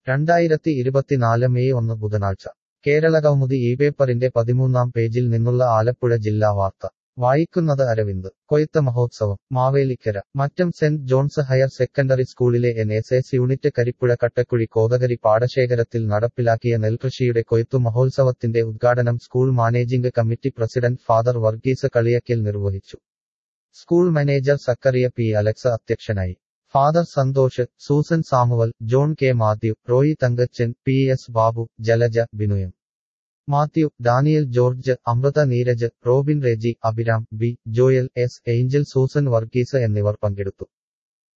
രണ്ടായിരത്തി ഇരുപത്തിനാല് മെയ് ഒന്ന് ബുധനാഴ്ച കേരളകൗമുദി ഈ പേപ്പറിന്റെ പതിമൂന്നാം പേജിൽ നിന്നുള്ള ആലപ്പുഴ ജില്ലാ വാർത്ത വായിക്കുന്നത് അരവിന്ദ് കൊയ്ത്ത് മഹോത്സവം Mavelikara Mattom Saint John's higher secondary സ്കൂളിലെ N S S unit Karippuzha Kattakkuzhi Kothakari പാടശേഖരത്തിൽ നടപ്പിലാക്കിയ നെൽകൃഷിയുടെ കൊയ്ത്തു മഹോത്സവത്തിന്റെ ഉദ്ഘാടനം school managing committee president father Varghese Kaliyakkal നിർവഹിച്ചു school manager Zachariah P Alex അധ്യക്ഷനായി father Santhosh Susan Samuel John K Mathew Roy Thankachan P S Babu Jalaja ബിനുയം മാത്യു ഡാനിയൽ ജോർജ് അമൃത നീരജ് റോബിൻ റെജി അഭിരാം ബി ജോയൽ എസ് ഏഞ്ചൽ സൂസൻ വർഗീസ് എന്നിവർ പങ്കെടുത്തു